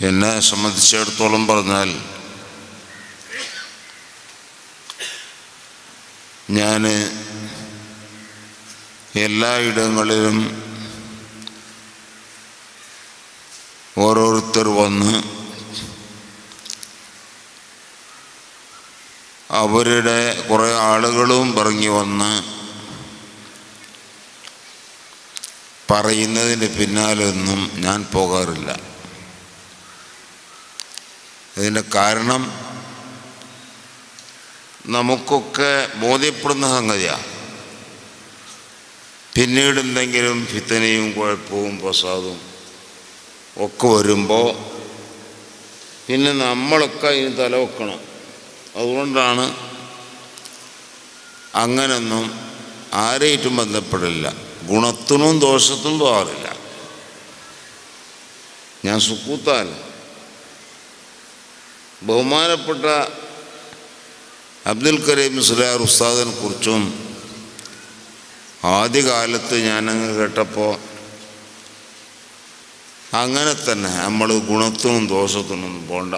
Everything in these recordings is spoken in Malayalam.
എന്നെ സംബന്ധിച്ചിടത്തോളം പറഞ്ഞാൽ ഞാൻ എല്ലായിടങ്ങളിലും ഓരോരുത്തർ വന്ന് അവരുടെ കുറേ ആളുകളും ഇറങ്ങി വന്ന് പറയുന്നതിന് പിന്നാലൊന്നും ഞാൻ പോകാറില്ല ഇതിൻ്റെ കാരണം നമുക്കൊക്കെ ബോധ്യപ്പെടുന്ന സംഗതിയാണ് പിന്നീട് എന്തെങ്കിലും ഫിത്തനയും കുഴപ്പവും പ്രസാദവും ഒക്കെ വരുമ്പോൾ പിന്നെ നമ്മളൊക്കെ അതിന് തലവെക്കണം അതുകൊണ്ടാണ് അങ്ങനൊന്നും ആരെയിട്ടും ബന്ധപ്പെടില്ല ഗുണത്തിനും ദോഷത്തിനും പോകാറില്ല ഞാൻ സുക്കൂത്താൽ ബഹുമാനപ്പെട്ട അബ്ദുൽ കരീം സുലാർ ഉസ്താദിനെ കുറിച്ചും ആദ്യകാലത്ത് ഞാനങ്ങ് കേട്ടപ്പോൾ അങ്ങനെ തന്നെ നമ്മൾ ഗുണത്തിനും ദോഷത്തിനും പോണ്ട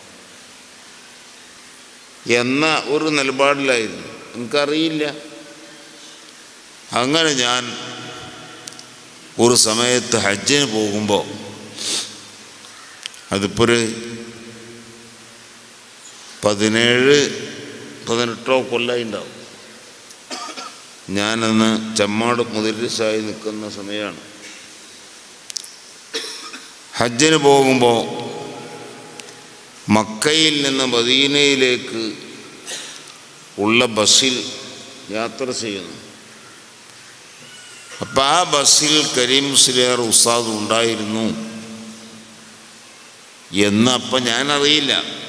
എന്ന ഒരു നിലപാടിലായിരുന്നു എനിക്കറിയില്ല അങ്ങനെ ഞാൻ ഒരു സമയത്ത് ഹജ്ജിന് പോകുമ്പോൾ അതിപ്പോൾ ഒരു പതിനേഴ് പതിനെട്ടോ കൊല്ലമായി ഉണ്ടാവും ഞാനന്ന് ചെമ്മാട് മുതിരിസായി നിൽക്കുന്ന സമയമാണ് ഹജ്ജിന് പോകുമ്പോൾ മക്കയിൽ നിന്ന് മദീനയിലേക്ക് ഉള്ള ബസ്സിൽ യാത്ര ചെയ്യുന്നു അപ്പം ആ ബസ്സിൽ കരീം മുസ്ലിയാർ ഉസ്താദ് ഉണ്ടായിരുന്നു എന്ന് അപ്പം ഞാനറിയില്ല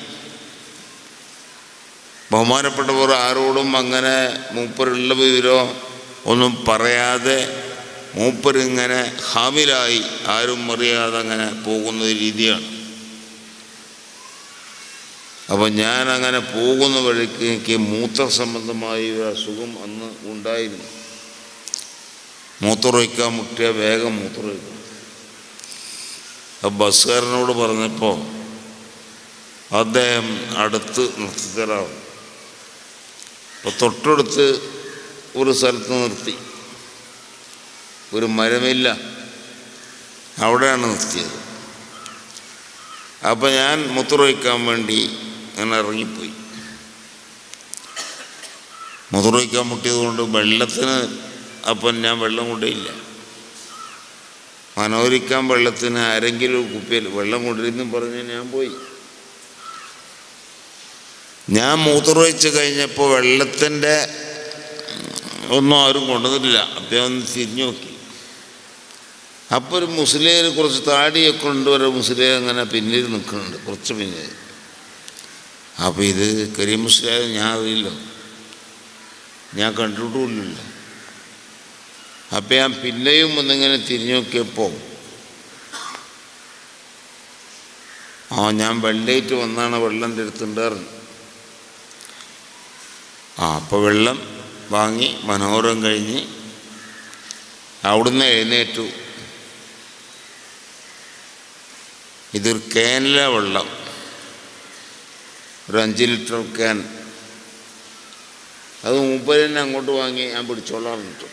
ബഹുമാനപ്പെട്ടവർ ആരോടും അങ്ങനെ മൂപ്പരുള്ള വിവരോ ഒന്നും പറയാതെ മൂപ്പരിങ്ങനെ ഹാമിലായി ആരും അറിയാതെ അങ്ങനെ പോകുന്ന ഒരു രീതിയാണ് അപ്പം ഞാൻ അങ്ങനെ പോകുന്ന വഴിക്ക് എനിക്ക് മൂത്ര സംബന്ധമായ ഒരു അസുഖം അന്ന് ഉണ്ടായിരുന്നു മൂത്രമൊഴിക്കാൻ മുട്ടിയ വേഗം മൂത്രമൊഴിക്കണം അപ്പം ബസ്സുകാരനോട് പറഞ്ഞപ്പോൾ അദ്ദേഹം അടുത്ത് നിർത്തിത്തരാവും അപ്പോൾ തൊട്ടടുത്ത് ഒരു സ്ഥലത്ത് നിർത്തി ഒരു മരമില്ല അവിടെയാണ് നിർത്തിയത് അപ്പം ഞാൻ മുത്തുറൊഴിക്കാൻ വേണ്ടി അങ്ങനെ ഇറങ്ങിപ്പോയി മുതുറൊഴിക്കാൻ മുട്ടിയത് കൊണ്ട് വെള്ളത്തിന് അപ്പം ഞാൻ വെള്ളം കൊണ്ടേയില്ല മനോഹരിക്കാൻ വെള്ളത്തിന് ആരെങ്കിലും ഒരു കുപ്പിയിൽ വെള്ളം കൊണ്ടിരുന്നും പറഞ്ഞ് ഞാൻ പോയി ഞാൻ മൂത്രമൊഴിച്ച് കഴിഞ്ഞപ്പോൾ വെള്ളത്തിൻ്റെ ഒന്നും ആരും കൊണ്ടുവന്നിട്ടില്ല അപ്പം ഒന്ന് തിരിഞ്ഞു നോക്കി അപ്പോൾ ഒരു മുസ്ലിം കുറച്ച് താടിയൊക്കെ കൊണ്ട് ഒരു മുസ്ലിം അങ്ങനെ പിന്നിൽ നിൽക്കുന്നുണ്ട് കുറച്ച് പിന്നിൽ അപ്പോൾ ഇത് കരീം മുസ്ലിം ഞാൻ അറിയില്ല ഞാൻ കണ്ടിട്ടുമില്ല അപ്പം ഞാൻ പിന്നെയും ഒന്നിങ്ങനെ തിരിഞ്ഞു നോക്കിയപ്പോൾ ആ ഞാൻ വെള്ളയിട്ട് വന്നാണ് വെള്ളം എൻ്റെ അടുത്തുണ്ടായിരുന്നു ആ അപ്പോൾ വെള്ളം വാങ്ങി മനോഹരം കഴിഞ്ഞ് അവിടുന്ന് എഴുന്നേറ്റു ഇതൊരു ക്യാനിലെ വെള്ളം ഒരു അഞ്ച് ലിറ്റർ ക്യാൻ അത് മുപ്പത് തന്നെ അങ്ങോട്ട് വാങ്ങി ഞാൻ പിടിച്ചോളാറിട്ടു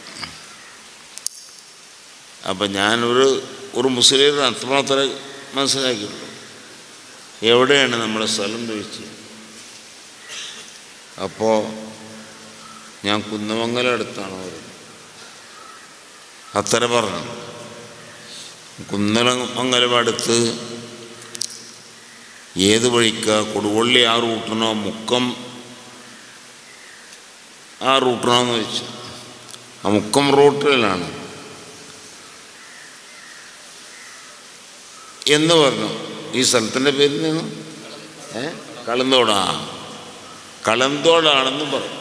അപ്പം ഞാനൊരു ഒരു മുസ്ലിം അത്രമാത്രം മനസ്സിലാക്കിയുള്ളൂ എവിടെയാണ് നമ്മുടെ സ്ഥലം ചോദിച്ചത് അപ്പോൾ ഞാൻ കുന്നമംഗലം അടുത്താണ് വരുന്നത് അത്ര പറഞ്ഞു കുന്നമംഗലം അടുത്ത് ഏത് വഴിക്ക കൊടുവള്ളി ആ റൂട്ടിനോ മുക്കം ആ റൂട്ടിനോ എന്ന് ചോദിച്ചു ആ മുക്കം റൂട്ടിലാണ് എന്ന് പറഞ്ഞു ഈ സ്ഥലത്തിൻ്റെ പേര് നിന്ന് ഏ കളന്തോടാ കളന്തോടാണെന്നും പറഞ്ഞു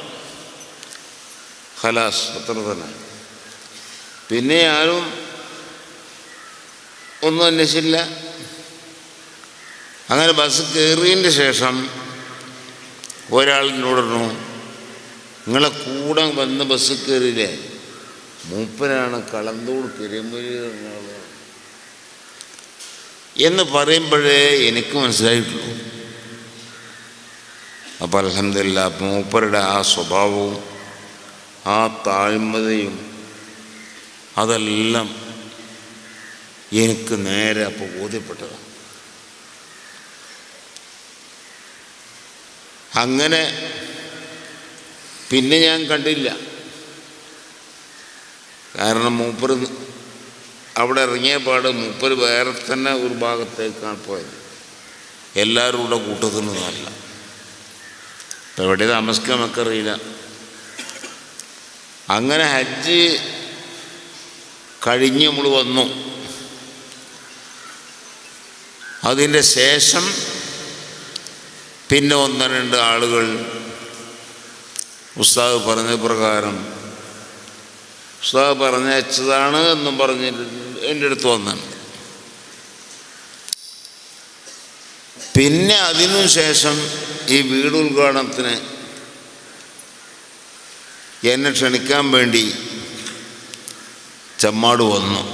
ഹലാസ് അത്ര തന്നെ പിന്നെ ആരും ഒന്നും അന്വേഷിച്ചില്ല അങ്ങനെ ബസ് കയറിയതിൻ്റെ ശേഷം ഒരാളിനോട് പറഞ്ഞു നിങ്ങളെ കൂടെ വന്ന് ബസ് കയറിയില്ലേ മൂപ്പനാണ് കളന്തോട് കിരമ്പരി എന്ന് പറയുമ്പോഴേ എനിക്ക് മനസ്സിലായിട്ടുള്ളൂ അപ്പം അലഹമില്ല മൂപ്പരുടെ ആ സ്വഭാവവും ആ താഴ്മതയും അതെല്ലാം എനിക്ക് നേരെ അപ്പോൾ ബോധ്യപ്പെട്ടതാണ് അങ്ങനെ പിന്നെ ഞാൻ കണ്ടില്ല കാരണം മൂപ്പർ അവിടെ ഇറങ്ങിയ പാട് മൂപ്പർ വേറെ തന്നെ ഒരു ഭാഗത്തേക്കാണ് പോയത് എല്ലാവരും കൂടെ കൂട്ടത്തിൽ നിന്നല്ല ഇപ്പം എവിടെ താമസിക്കാൻ നമുക്കറിയില്ല അങ്ങനെ ഹജ്ജ് കഴിഞ്ഞ് നമ്മൾ വന്നു അതിൻ്റെ ശേഷം പിന്നെ ഒന്ന് രണ്ട് ആളുകൾ ഉസ്താദ് പറഞ്ഞ പ്രകാരം ഉസ്താദ് പറഞ്ഞയച്ചതാണ് എന്നും പറഞ്ഞിട്ട് എൻ്റെ അടുത്ത് വന്നാണ് പിന്നെ അതിനു ശേഷം ഈ വീട് ഉദ്ഘാടനത്തിന് എന്നെ ക്ഷണിക്കാൻ വേണ്ടി ചമ്മാട് വന്നു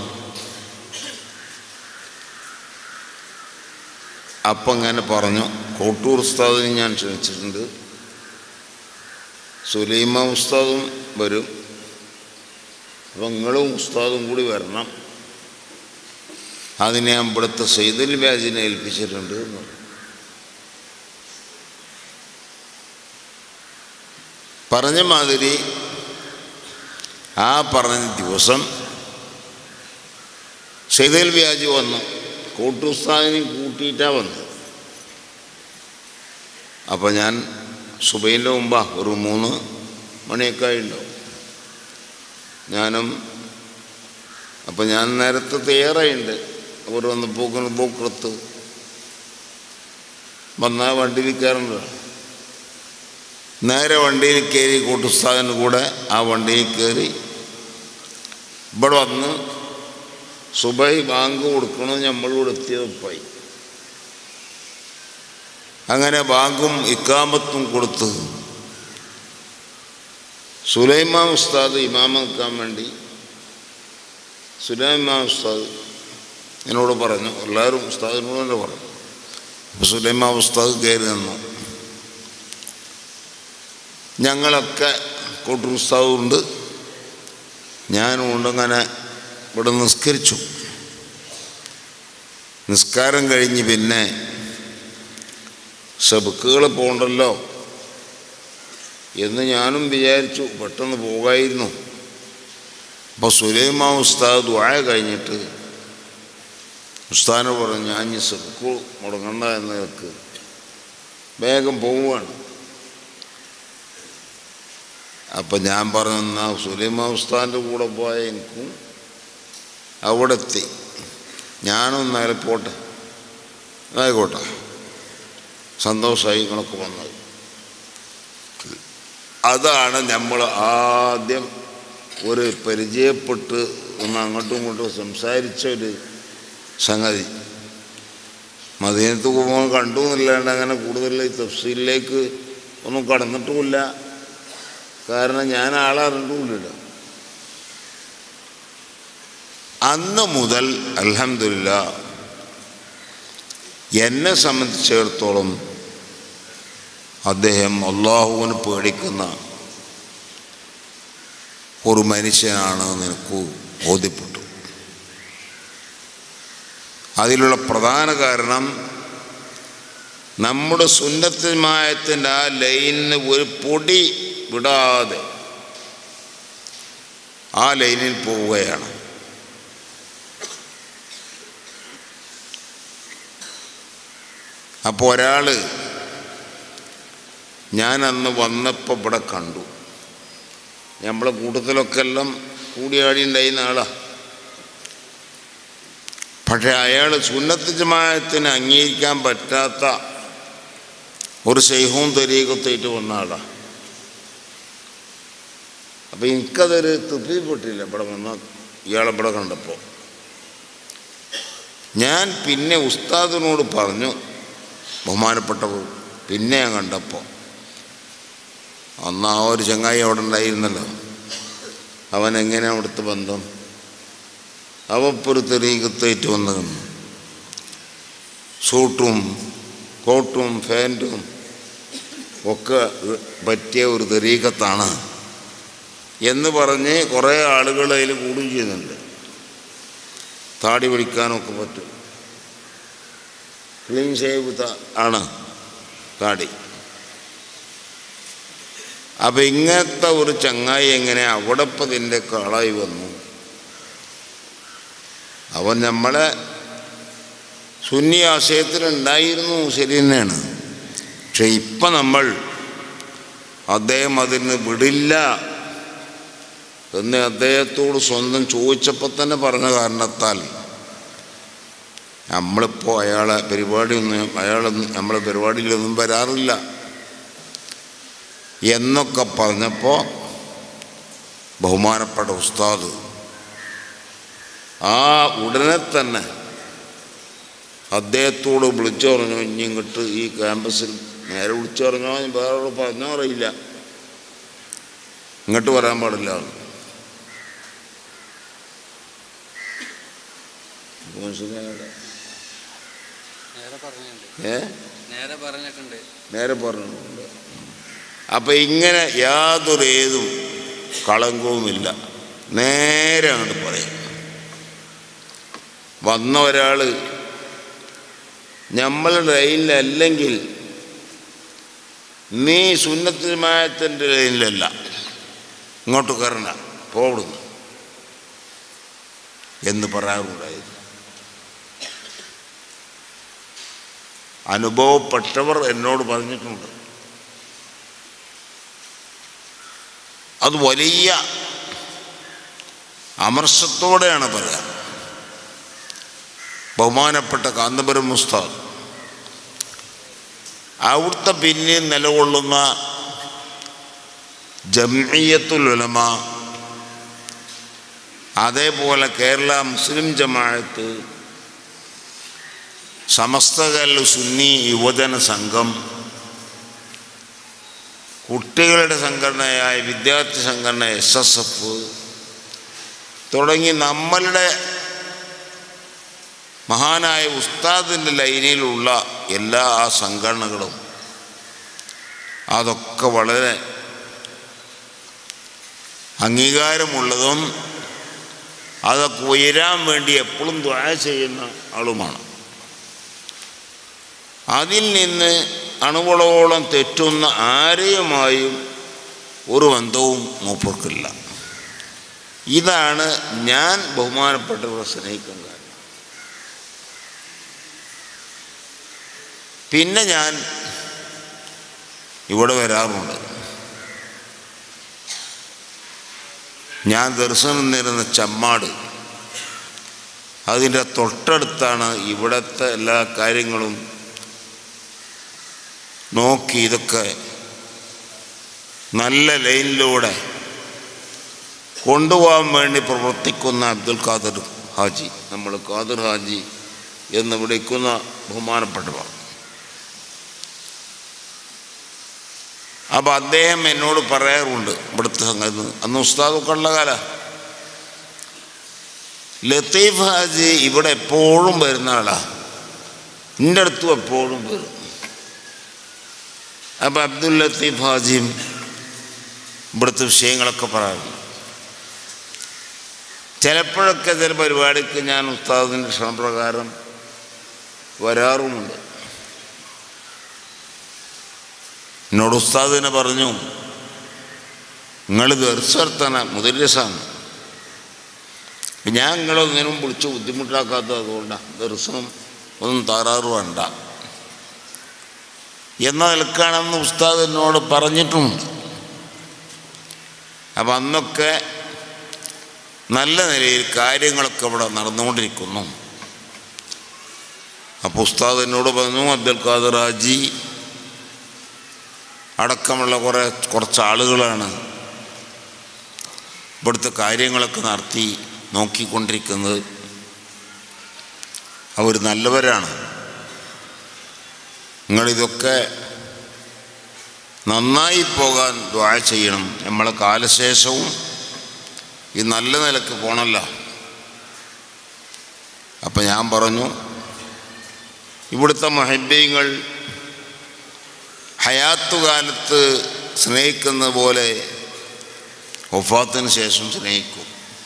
അപ്പം അങ്ങനെ പറഞ്ഞു കോട്ടൂർ ഉസ്താദിനെ ഞാൻ ക്ഷണിച്ചിട്ടുണ്ട് സുലൈമ ഉസ്താദും വരും അപ്പം നിങ്ങളും ഉസ്താദും കൂടി വരണം അതിനെ ഞാൻ ഇവിടുത്തെ സെയ്തുൽ വ്യാജിനെ ഏൽപ്പിച്ചിട്ടുണ്ട് എന്ന് പറഞ്ഞു. പറഞ്ഞ മാതിരി ആ പറഞ്ഞ ദിവസം സെയ്തുൽ വ്യാജ് വന്നു കൂട്ടുസ്താദിനെ കൂട്ടിയിട്ടാണ് വന്നത് അപ്പോൾ ഞാൻ സുബൈൻ്റെ മുമ്പാ ഒരു മൂന്ന് മണിയൊക്കെ ആയിട്ടുണ്ടാവും ഞാനും അപ്പം ഞാൻ നേരത്തെ തയ്യാറായിട്ടുണ്ട് അവർ വന്ന് പോക്കുന്ന പോക്കെടുത്ത് വന്ന വണ്ടിയിൽ കയറേണ്ടതാണ് നേരെ വണ്ടിയിൽ കയറി കൂട്ടുസ്താദിന് കൂടെ ആ വണ്ടിയിൽ കയറി ഇവിടെ വന്ന് സുബൈ ബാങ്ക് കൊടുക്കണം നമ്മളിവിടെ എത്തിയതായി അങ്ങനെ ബാങ്കും ഇക്കാമത്തും കൊടുത്ത് സുലൈമാൻ ഉസ്താദ് ഇമാമ നിൽക്കാൻ വേണ്ടി സുലൈമാൻ ഉസ്താദ് എന്നോട് പറഞ്ഞു എല്ലാവരും ഉസ്താദിനോട് തന്നെ പറഞ്ഞു അപ്പോൾ സുലൈമാൻ ഉസ്താദ് കയറി നിന്നു ഞങ്ങളൊക്കെ കൂട്ടൂർ ഉസ്താദുണ്ട് ഞാനും ഉണ്ട് അങ്ങനെ ഇവിടെ നിസ്കരിച്ചു നിസ്കാരം കഴിഞ്ഞ് പിന്നെ സബുക്കുകൾ പോകണ്ടല്ലോ എന്ന് ഞാനും വിചാരിച്ചു പെട്ടെന്ന് പോകായിരുന്നു അപ്പോൾ സുലൈമാ ഉസ്താദ് ദ്വായ കഴിഞ്ഞിട്ട് ഉസ്താദിനോട് പറഞ്ഞു ഞാൻ ഈ സബുക്ക് മുടങ്ങണ്ട എന്ന് നിൽക്ക് വേഗം പോവുകയാണ് അപ്പം ഞാൻ പറഞ്ഞു എന്നാൽ സുലൈമാ ഉസ്താദിൻ്റെ കൂടെ പോയ എനിക്കും അവിടെ എത്തി ഞാനും നേരെ പോട്ടെ ആയിക്കോട്ടെ സന്തോഷമായി നിങ്ങളൊക്കെ വന്നത് അതാണ് നമ്മൾ ആദ്യം ഒരു പരിചയപ്പെട്ട് ഒന്ന് അങ്ങോട്ടും ഇങ്ങോട്ടും സംസാരിച്ച ഒരു സംഗതി മദീനത്ത് പോകുമ്പോൾ കണ്ടു എന്നില്ലാണ്ട് അങ്ങനെ കൂടുതൽ ഈ തഫ്സീലിലേക്ക് ഒന്നും കടന്നിട്ടുമില്ല കാരണം ഞാൻ ആളെ അറിഞ്ഞിട്ടുമില്ല അന്ന് മുതൽ അലഹമില്ല എന്നെ സംബന്ധിച്ചിടത്തോളം അദ്ദേഹം അള്ളാഹുവിന് പേടിക്കുന്ന ഒരു മനുഷ്യനാണ് എനിക്ക് ബോധ്യപ്പെട്ടു അതിലുള്ള പ്രധാന കാരണം നമ്മുടെ സുന്നത്തിമായത്തിൻ്റെ ആ ലൈനിന് ഒരു പൊടി വിടാതെ ആ ലൈനിൽ പോവുകയാണ് അപ്പോൾ ഒരാൾ ഞാൻ അന്ന് വന്നപ്പോൾ ഇവിടെ കണ്ടു നമ്മളെ കൂട്ടത്തിലൊക്കെ എല്ലാം കൂടിയാടി ഉണ്ടായിരുന്ന ആളാ പക്ഷെ അയാൾ സുന്നത്ത് ജമായത്തിന് അംഗീകരിക്കാൻ പറ്റാത്ത ഒരു ശൈഹവും തെരീകത്തായിട്ട് വന്ന ആളാ അപ്പം എനിക്കതൊരു തൃപ്തിപ്പെട്ടില്ല ഇവിടെ വന്ന ഇയാളെ ഇവിടെ കണ്ടപ്പോൾ ഞാൻ പിന്നെ ഉസ്താദിനോട് പറഞ്ഞു ബഹുമാനപ്പെട്ടവർ പിന്നെ ഞാൻ കണ്ടപ്പോൾ അന്ന് ആ ഒരു ചങ്ങായി അവിടെ ഉണ്ടായിരുന്നല്ലോ അവൻ എങ്ങനെ അവിടുത്തെ ബന്ധം അവ ഇപ്പോൾ ഒരു തെരീകത്തേറ്റ് വന്നു സൂട്ടും കോട്ടും ഫാൻറ്റും ഒക്കെ പറ്റിയ ഒരു തെരീക്കത്താണ് എന്ന് പറഞ്ഞ് കുറേ ആളുകൾ അതിൽ കൂടുകയും ചെയ്യുന്നുണ്ട് താടി പിടിക്കാനൊക്കെ പറ്റും ക്ലീൻ ഷേവ് ത- ആണ് താടി അപ്പം ഇങ്ങനത്തെ ഒരു ചങ്ങായി എങ്ങനെ അവിടെ ഇപ്പം ഇതിൻ്റെ കാളായി വന്നു അവൻ നമ്മളെ സുന്നി ആശയത്തിലുണ്ടായിരുന്നു ശരി തന്നെയാണ് പക്ഷെ ഇപ്പം നമ്മൾ അദ്ദേഹം അതിന് വിടില്ല എന്ന് അദ്ദേഹത്തോട് സ്വന്തം ചോദിച്ചപ്പോൾ തന്നെ പറഞ്ഞ കാരണത്താൽ നമ്മളിപ്പോൾ അയാളെ പരിപാടിയൊന്നും അയാളൊന്നും നമ്മളെ പരിപാടിയിലൊന്നും വരാറില്ല എന്നൊക്കെ പറഞ്ഞപ്പോൾ ബഹുമാനപ്പെട്ട ഉസ്താദ് ആ ഉടനെ തന്നെ അദ്ദേഹത്തോട് വിളിച്ചു പറഞ്ഞു ഇനി ഇങ്ങോട്ട് ഈ ക്യാമ്പസിൽ നേരെ വിളിച്ചു പറഞ്ഞോ വേറെ പറഞ്ഞോ അറിയില്ല ഇങ്ങോട്ട് വരാൻ പാടില്ല എന്ന്. മനസ്സിലായോ? നേരെ പറഞ്ഞിട്ടുണ്ട് ഏ നേരെ പറഞ്ഞിട്ടുണ്ട് നേരെ പറഞ്ഞിട്ടുണ്ട് അപ്പം ഇങ്ങനെ യാതൊരു ഏതും കളങ്കവുമില്ല നേരെ അങ്ങോട്ട് പറയും വന്ന ഒരാൾ നമ്മളുടെ ലൈനിലല്ലെങ്കിൽ നീ സുന്നത്തിമായത്തിൻ്റെ ലൈനിലല്ല ഇങ്ങോട്ട് കയറണ്ട പോടുന്നു എന്ന് പറയാറുണ്ടായിരുന്നു അനുഭവപ്പെട്ടവർ എന്നോട് പറഞ്ഞിട്ടുണ്ട് അത് വലിയ അമർഷത്തോടെയാണ് പറയുക ബഹുമാനപ്പെട്ട കാന്തപുരം മുസ്താദ് അവിടുത്തെ പിന്നിൽ നിലകൊള്ളുന്ന ജംഇയ്യത്തുൽ ഉലമ അതേപോലെ കേരള മുസ്ലിം ജമാഅത്ത് സമസ്തകൽ സുന്നി യുവജന സംഘം കുട്ടികളുടെ സംഘടനയായ വിദ്യാർത്ഥി സംഘടന എസ് എസ് എഫ് തുടങ്ങി നമ്മളുടെ മഹാനായ ഉസ്താദിൻ്റെ ലൈനിലുള്ള എല്ലാ ആ സംഘടനകളും അതൊക്കെ വളരെ അംഗീകാരമുള്ളതും അതൊക്കെ ഉയരാൻ വേണ്ടി എപ്പോഴും ദ്വാ ചെയ്യുന്ന ആളുമാണ് അതിൽ നിന്ന് അണുവളോളം തെറ്റുന്ന ആരെയുമായും ഒരു ബന്ധവും മൂപ്പർക്കില്ല ഇതാണ് ഞാൻ ബഹുമാനപ്പെട്ടവരെ സ്നേഹിക്കാൻ കാരണം പിന്നെ ഞാൻ ഇവിടെ വരാറുണ്ട് ഞാൻ ദർശനം നിന്നിരുന്ന ചമ്മാട് അതിൻ്റെ തൊട്ടടുത്താണ് ഇവിടുത്തെ എല്ലാ കാര്യങ്ങളും നോക്കി ഇതൊക്കെ നല്ല ലൈനിലൂടെ കൊണ്ടുപോകാൻ വേണ്ടി പ്രവർത്തിക്കുന്ന അബ്ദുൽ ഖാദർ ഹാജി നമ്മൾ ഖാദർ ഹാജി എന്ന് വിളിക്കുന്ന ബഹുമാനപ്പെട്ടവർ അപ്പം അദ്ദേഹം എന്നോട് പറയാറുണ്ട് ഇവിടുത്തെ സംഗതി അന്ന് ഉസ്താദൊക്കെ ഉള്ള കാല ലത്തീഫ് ഹാജി ഇവിടെ എപ്പോഴും വരുന്ന ആളാ എൻ്റെ അടുത്തും എപ്പോഴും വരും അപ്പം അബ്ദുൽ ലത്തീഫ് ഹാജിയും ഇവിടുത്തെ വിഷയങ്ങളൊക്കെ പറയാറുണ്ട് ചിലപ്പോഴൊക്കെ ചില പരിപാടിക്ക് ഞാൻ ഉസ്താദിൻ്റെ ക്ഷണപ്രകാരം വരാറുമുണ്ട് എന്നോട് ഉസ്താദിനെ പറഞ്ഞു നിങ്ങൾ ദർശനത്തന മുതലിസാണ് ഞാൻ നിങ്ങളൊന്നിനും വിളിച്ച് ബുദ്ധിമുട്ടാക്കാത്തത് അതുകൊണ്ടാണ് ദർശനം ഒന്നും താറാറ് വേണ്ട എന്ന നിലക്കാണെന്ന് ഉസ്താദ് എന്നോട് പറഞ്ഞിട്ടുമുണ്ട് അപ്പം അന്നൊക്കെ നല്ല നിലയിൽ കാര്യങ്ങളൊക്കെ ഇവിടെ നടന്നുകൊണ്ടിരിക്കുന്നു അപ്പോൾ ഉസ്താദ് എന്നോട് പറഞ്ഞു അബ്ദുൽ ഖാദർ ഹാജി അടക്കമുള്ള കുറേ കുറച്ച് ആളുകളാണ് ഇവിടുത്തെ കാര്യങ്ങളൊക്കെ നടത്തി നോക്കിക്കൊണ്ടിരിക്കുന്നത് അവർ നല്ലവരാണ് നിങ്ങളിതൊക്കെ നന്നായി പോകാൻ ദ്വാ ചെയ്യണം നമ്മളെ കാലശേഷവും ഈ നല്ല നിലക്ക് പോണല്ലോ അപ്പം ഞാൻ പറഞ്ഞു ഇവിടുത്തെ മഹബ്യങ്ങൾ ഹയാത്തുകാലത്ത് സ്നേഹിക്കുന്ന പോലെ ഒഫാത്തിന് ശേഷം സ്നേഹിക്കും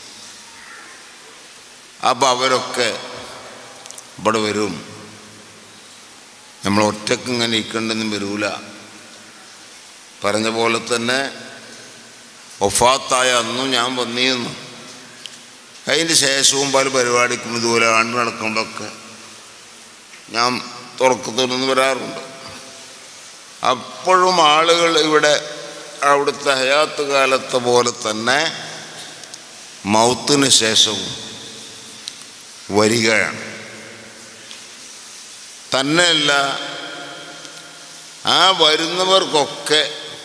അപ്പോൾ അവരൊക്കെ ഇവിടെ വരും നമ്മൾ ഒറ്റക്ക് ഇങ്ങനെ ഇരിക്കേണ്ടെന്നും വരൂല പറഞ്ഞ പോലെ തന്നെ ഒഫാത്തായ അന്നും ഞാൻ വന്നിരുന്നു അതിൻ്റെ ശേഷവും പല പരിപാടിക്കും ഇതുപോലെ ആണ്ട് നടക്കുമ്പോഴൊക്കെ ഞാൻ തുറക്കത്തുനിന്ന് വരാറുണ്ട് അപ്പോഴും ആളുകൾ ഇവിടെ അവിടുത്തെ ഹയാത്ത് കാലത്തെ പോലെ തന്നെ മൗത്തിന് ശേഷവും വരികയാണ് തന്നെയല്ല ആ വരുന്നവർക്കൊക്കെ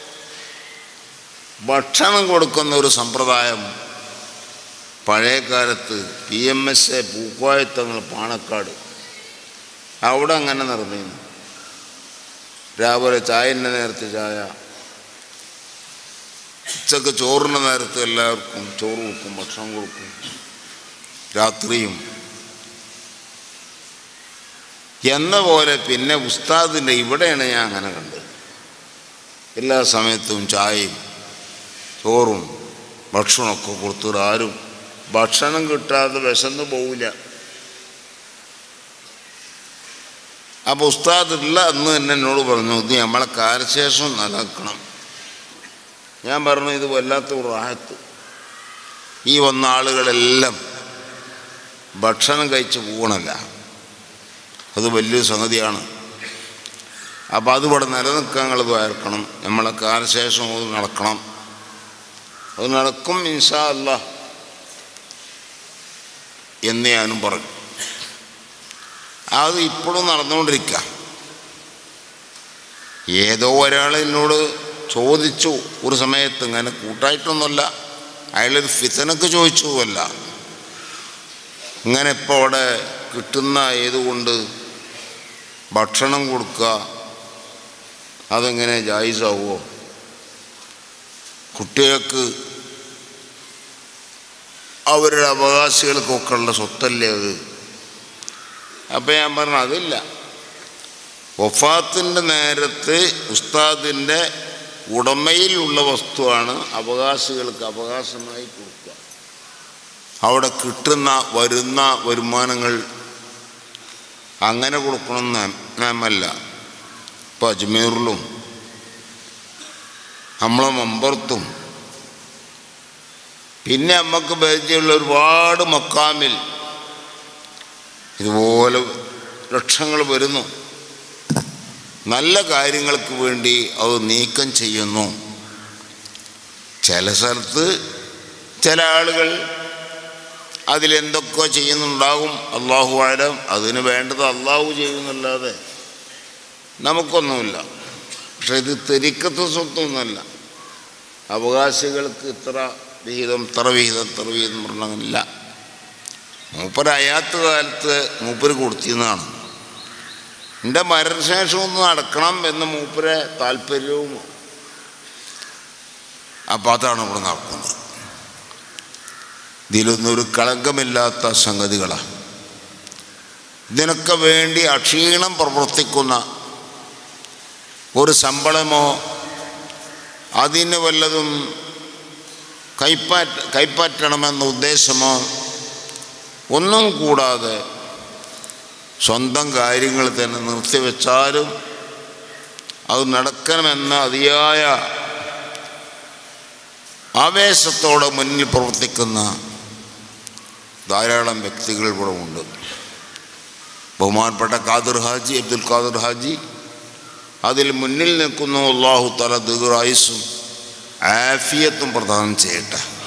ഭക്ഷണം കൊടുക്കുന്ന ഒരു സമ്പ്രദായം പഴയ കാലത്ത് P M S A പൂക്കോയത്തങ്ങൾ Panakkad അവിടെ അങ്ങനെ നടന്നിരുന്നു രാവിലെ ചായൻ്റെ നേരത്തെ ചായ ഉച്ചക്ക് ചോറിൻ്റെ നേരത്തെ എല്ലാവർക്കും ചോറ് കൊടുക്കും ഭക്ഷണം കൊടുക്കും രാത്രിയും എന്ന പോലെ പിന്നെ ഉസ്താദിൻ്റെ ഇവിടെയാണ് ഞാൻ അങ്ങനെ കണ്ടത് എല്ലാ സമയത്തും ചായയും ചോറും ഭക്ഷണമൊക്കെ കൊടുത്തിട്ട് ആരും ഭക്ഷണം കിട്ടാതെ വിശന്ന് പോവില്ല അപ്പോൾ ഉസ്താദില്ല അന്ന് തന്നെ എന്നോട് പറഞ്ഞു ഇത് നമ്മളെ കാലശേഷം നിലനിൽക്കണം ഞാൻ പറഞ്ഞു ഇത് വല്ലാത്ത ഒരു റാഹത്ത് ഈ വന്ന ആളുകളെല്ലാം ഭക്ഷണം കഴിച്ച് പോകണല്ല അത് വലിയൊരു സംഗതിയാണ് അപ്പോൾ അതിവിടെ നിലനിൽക്കാൻ നിങ്ങൾ വയർക്കണം നമ്മളെ കാലശേഷം അത് നടക്കണം അത് നടക്കും ഇൻഷാ അല്ല എന്ന് ഞാനും പറഞ്ഞു അത് ഇപ്പോഴും നടന്നുകൊണ്ടിരിക്കുക ഏതോ ഒരാൾ എന്നോട് ചോദിച്ചു ഒരു സമയത്ത് ഇങ്ങനെ കൂട്ടായിട്ടൊന്നുമല്ല അയാളൊരു ഫിത്തനക്ക് ചോദിച്ചുവല്ല ഇങ്ങനെ ഇപ്പോൾ അവിടെ കിട്ടുന്ന ഏതുകൊണ്ട് ഭക്ഷണം കൊടുക്കുക അതെങ്ങനെ ജായിസാവുമോ കുട്ടികൾക്ക് അവരുടെ അവകാശികൾക്കൊക്കെ ഉള്ള സ്വത്തല്ലേ അത് അപ്പം ഞാൻ പറഞ്ഞു അതില്ല വഫാത്തിൻ്റെ നേരത്ത് ഉസ്താദിൻ്റെ ഉടമയിലുള്ള വസ്തുവാണ് അവകാശികൾക്ക് അവകാശമായി കൊടുക്കുക അവിടെ കിട്ടുന്ന വരുന്ന വരുമാനങ്ങൾ അങ്ങനെ കൊടുക്കണം നാമല്ല ഇപ്പോൾ അജ്മീറിലും നമ്മളെ മമ്പർത്തും പിന്നെ നമുക്ക് പരിചയമുള്ള ഒരുപാട് മക്കാമിൽ ഇതുപോലെ ലക്ഷങ്ങൾ വരുന്നു നല്ല കാര്യങ്ങൾക്ക് വേണ്ടി അത് നീക്കം ചെയ്യുന്നു ചില സ്ഥലത്ത് ചില ആളുകൾ അതിലെന്തൊക്കെ ചെയ്യുന്നുണ്ടാകും അള്ളാഹു ആലം അതിന് വേണ്ടത് അള്ളാഹു ചെയ്യുന്നല്ലാതെ നമുക്കൊന്നുമില്ല പക്ഷെ ഇത് തെരിക്കത്ത് സ്വത്തൊന്നുമല്ല അവകാശികൾക്ക് ഇത്ര വിഹിതം ഇത്ര വിഹിതം ഇത്ര വിഹിതം പറഞ്ഞില്ല മൂപ്പര് അയാത്ത കാലത്ത് മൂപ്പര് കൊടുത്തിരുന്നതാണ് എൻ്റെ മരണശേഷം ഒന്ന് നടക്കണം എന്ന് മൂപ്പരെ താല്പര്യവും അപ്പം അതാണ് ഇവിടെ നടക്കുന്നത് ഇതിലൊന്നും ഒരു കളങ്കമില്ലാത്ത സംഗതികളാണ് ഇതിനൊക്കെ വേണ്ടി അക്ഷീണം പ്രവർത്തിക്കുന്ന ഒരു ശമ്പളമോ അതിന് വല്ലതും കൈപ്പാറ്റ കൈപ്പറ്റണമെന്ന ഉദ്ദേശമോ ഒന്നും കൂടാതെ സ്വന്തം കാര്യങ്ങൾ തന്നെ നിർത്തിവെച്ചാലും അത് നടക്കണമെന്ന അതിയായ ആവേശത്തോടെ മുന്നിൽ പ്രവർത്തിക്കുന്ന ധാരാളം വ്യക്തികൾ ഇവിടെ ഉണ്ട് ബഹുമാനപ്പെട്ട ഖാദിർ ഹാജി അബ്ദുൽ ഖാദിർ ഹാജി അതിൽ മുന്നിൽ നിൽക്കുന്നു അള്ളാഹു തല ദീർഘായുസും ആഫിയത്തും പ്രദാനം ചെയ്യട്ടെ